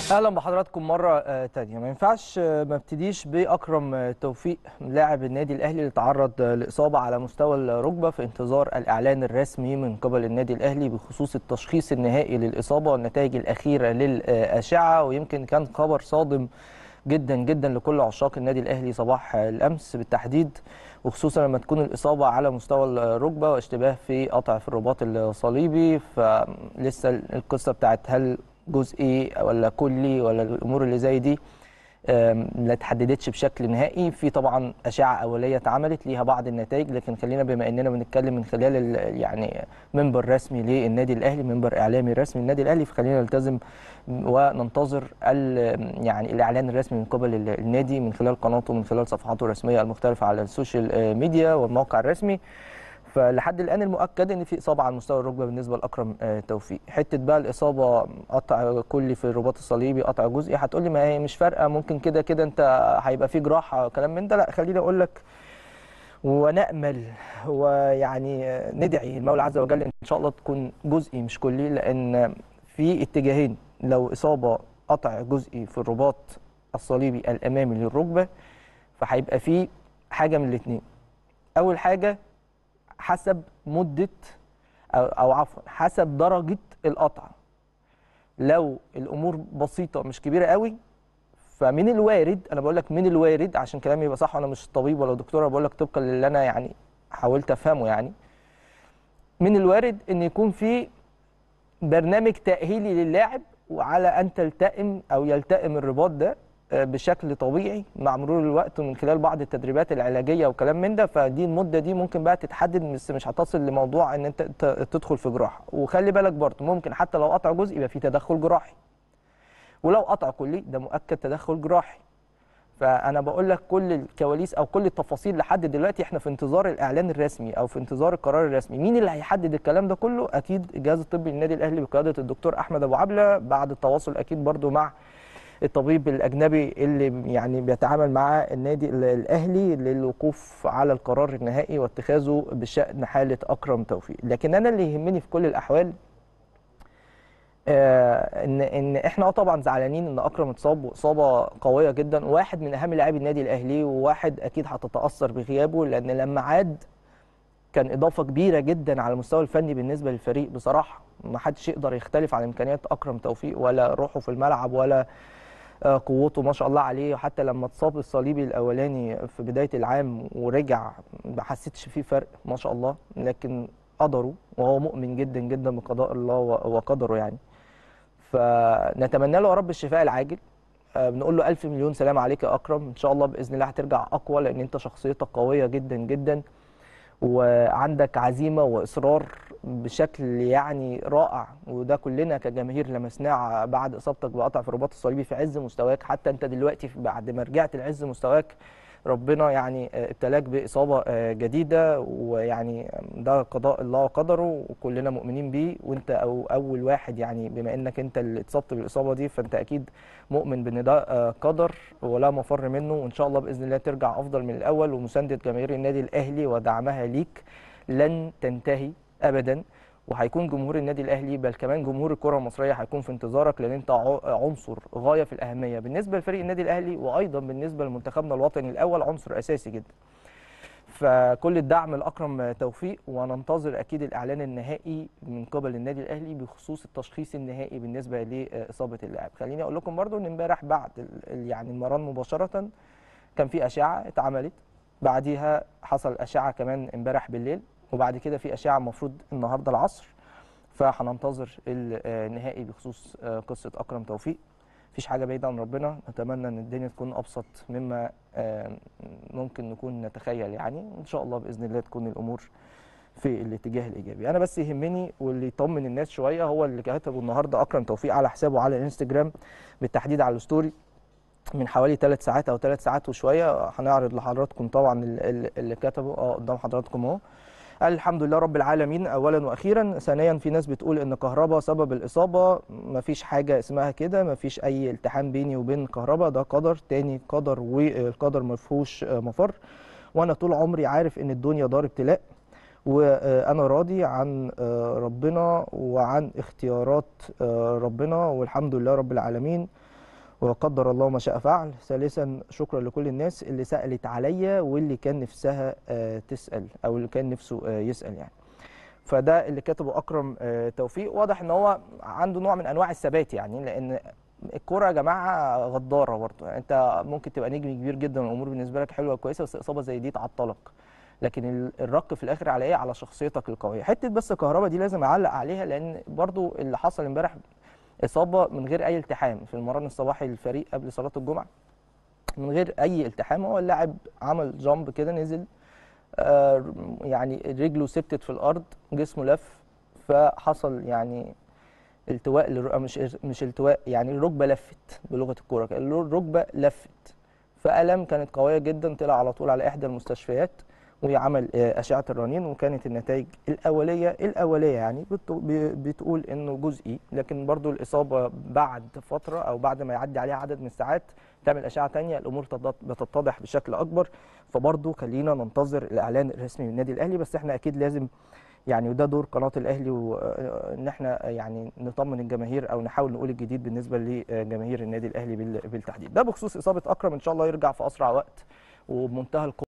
اهلا بحضراتكم مره آه، تانية ما ينفعش آه، ما ابتديش باكرم آه، توفيق لاعب النادي الاهلي اللي تعرض آه، لاصابه على مستوى الركبه في انتظار الاعلان الرسمي من قبل النادي الاهلي بخصوص التشخيص النهائي للاصابه والنتائج الاخيره للاشعه ويمكن كان خبر صادم جدا جدا لكل عشاق النادي الاهلي صباح آه، الامس بالتحديد وخصوصا لما تكون الاصابه على مستوى الركبه واشتباه في قطع في الرباط الصليبي فلسه القصه بتاعت هل جزئي ولا كلي ولا الامور اللي زي دي آم، لا اتحددتش بشكل نهائي في طبعا اشعه اوليه اتعملت ليها بعض النتائج لكن خلينا بما اننا بنتكلم من خلال ال- يعني منبر رسمي للنادي الاهلي منبر اعلامي رسمي للنادي الاهلي فخلينا نلتزم وننتظر ال- يعني الاعلان الرسمي من قبل ال- النادي من خلال قناته من خلال صفحاته الرسميه المختلفه على السوشيال آه، ميديا والموقع الرسمي فلحد الان المؤكد ان في اصابه على مستوى الركبه بالنسبه لاكرم آه، توفيق حته بقى الاصابه قطع كلي في الرباط الصليبي قطع جزئي هتقول لي ما هي مش فارقه ممكن كده كده انت هيبقى في جراحه كلام من ده لا خليني اقول لك ونامل ويعني آه، ندعي المولى عز وجل ان شاء الله تكون جزئي مش كلي لان في اتجاهين لو اصابه قطع جزئي في الرباط الصليبي الامامي للركبه فهيبقى في حاجه من الاثنين اول حاجه حسب مدة أو, أو عفوا حسب درجة القطع لو الأمور بسيطة مش كبيرة قوي فمن الوارد أنا بقول لك من الوارد عشان كلامي يبقى صح وأنا مش طبيب ولا دكتور أنا بقول لك طبقا للي أنا يعني حاولت أفهمه يعني من الوارد إن يكون في برنامج تأهيلي للاعب وعلى أن تلتئم أو يلتئم الرباط ده آه، بشكل طبيعي مع مرور الوقت ومن خلال بعض التدريبات العلاجيه وكلام من ده فدي المده دي ممكن بقى تتحدد بس مش هتصل لموضوع ان انت ت- تدخل في جراحه وخلي بالك برضه ممكن حتى لو قطع جزء يبقى في تدخل جراحي ولو قطع كلي ده مؤكد تدخل جراحي فانا بقول لك كل الكواليس او كل التفاصيل لحد دلوقتي احنا في انتظار الاعلان الرسمي او في انتظار القرار الرسمي مين اللي هيحدد الكلام ده كله اكيد الجهاز الطبي للنادي الاهلي بقياده الدكتور احمد ابو عبله بعد التواصل اكيد برضه مع الطبيب الاجنبي اللي يعني بيتعامل مع النادي ال- الاهلي للوقوف على القرار النهائي واتخاذه بشان حاله اكرم توفيق لكن انا اللي يهمني في كل الاحوال آه، ان ان احنا اه طبعا زعلانين ان اكرم اتصاب واصابه قويه جدا واحد من اهم لاعبي النادي الاهلي وواحد اكيد هتتاثر بغيابه لان لما عاد كان اضافه كبيره جدا على المستوى الفني بالنسبه للفريق بصراحه ما حدش يقدر يختلف عن امكانيات اكرم توفيق ولا روحه في الملعب ولا آه، قوته ما شاء الله عليه حتى لما اتصاب الصليبي الاولاني في بدايه العام ورجع ما حسيتش فيه فرق ما شاء الله لكن قدره وهو مؤمن جدا جدا بقضاء الله و- وقدره يعني فنتمنى له يا رب الشفاء العاجل آه، بنقول له ألف مليون سلام عليك يا أكرم إن شاء الله بإذن الله هترجع أقوى لأن أنت شخصيتك قوية جدا جدا وعندك عزيمة وإصرار بشكل يعني رائع وده كلنا كجماهير لمسناه بعد إصابتك بقطع في الرباط الصليبي في عز مستواك حتى أنت دلوقتي في- بعد ما رجعت لعز مستواك ربنا يعني آه، ابتلاك بإصابة آه، جديدة ويعني ده قضاء الله وقدره وكلنا مؤمنين بيه وانت أو أول واحد يعني بما انك انت اللي اتصبت بالإصابة دي فانت أكيد مؤمن بان ده آه، قدر ولا مفر منه وان شاء الله باذن الله ترجع افضل من الاول ومسانده جماهير النادي الاهلي ودعمها ليك لن تنتهي ابدا وهيكون جمهور النادي الاهلي بل كمان جمهور الكره المصريه هيكون في انتظارك لان انت ع- عنصر غايه في الاهميه بالنسبه لفريق النادي الاهلي وايضا بالنسبه لمنتخبنا الوطني الاول عنصر اساسي جدا فكل الدعم لاكرم توفيق وننتظر اكيد الاعلان النهائي من قبل النادي الاهلي بخصوص التشخيص النهائي بالنسبه لاصابه اللاعب خليني اقول لكم برضو ان امبارح بعد ال- ال- يعني المران مباشره كان في اشعه اتعملت بعديها حصل اشعه كمان امبارح بالليل وبعد كده في اشعه المفروض النهارده العصر فهننتظر النهائي بخصوص آه، قصه اكرم توفيق مفيش حاجه بعيده عن ربنا نتمنى ان الدنيا تكون ابسط مما آه، ممكن نكون نتخيل يعني ان شاء الله باذن الله تكون الامور في الاتجاه الايجابي انا بس يهمني واللي يطمن الناس شويه هو اللي كتبه النهارده اكرم توفيق على حسابه على الانستجرام بالتحديد على الستوري من حوالي ثلاث ساعات او ثلاث ساعات وشويه هنعرض لحضراتكم طبعا ال- ال- اللي كتبه اه قدام حضراتكم اهو قال الحمد لله رب العالمين اولا واخيرا ثانيا في ناس بتقول ان كهربا سبب الاصابه مفيش حاجه اسمها كده مفيش اي التحام بيني وبين كهربا ده قدر تاني قدر والقدر مفهوش آه، مفر وانا طول عمري عارف ان الدنيا دار ابتلاء وانا راضي عن ربنا وعن اختيارات ربنا والحمد لله رب العالمين وقدر الله ما شاء فعل ثالثا شكرا لكل الناس اللي سالت عليا واللي كان نفسها آه، تسال او اللي كان نفسه آه، يسال يعني فده اللي كتبه اكرم آه، توفيق واضح ان هو عنده نوع من انواع الثبات يعني لان الكوره يا جماعه غداره برضه يعني انت ممكن تبقى نجم كبير جدا والامور بالنسبه لك حلوه كويسه بس اصابه زي دي تعطلك لكن ال- الرق في الاخر على ايه على شخصيتك القويه حته بس كهربا دي لازم اعلق عليها لان برضو اللي حصل امبارح اصابه من غير اي التحام في المران الصباحي للفريق قبل صلاه الجمعه من غير اي التحام هو اللاعب عمل جامب كده نزل آه، يعني رجله ثبتت في الارض جسمه لف فحصل يعني التواء للر- مش مش التواء يعني الركبه لفت بلغه الكوره كده، الركبه لفت فالم كانت قويه جدا طلع على طول على احدى المستشفيات وعمل آه، اشعه الرنين وكانت النتائج الاوليه الاوليه يعني بت- ب- بتقول انه جزئي لكن برضو الاصابه بعد فتره او بعد ما يعدي عليها عدد من الساعات تعمل اشعه تانية الامور تض- بتتضح بشكل اكبر فبرضو خلينا ننتظر الاعلان الرسمي من النادي الاهلي بس احنا اكيد لازم يعني وده دور قناه الاهلي وان احنا يعني نطمن الجماهير او نحاول نقول الجديد بالنسبه لجماهير النادي الاهلي بال- بالتحديد ده بخصوص اصابه اكرم ان شاء الله يرجع في اسرع وقت وبمنتهى القوه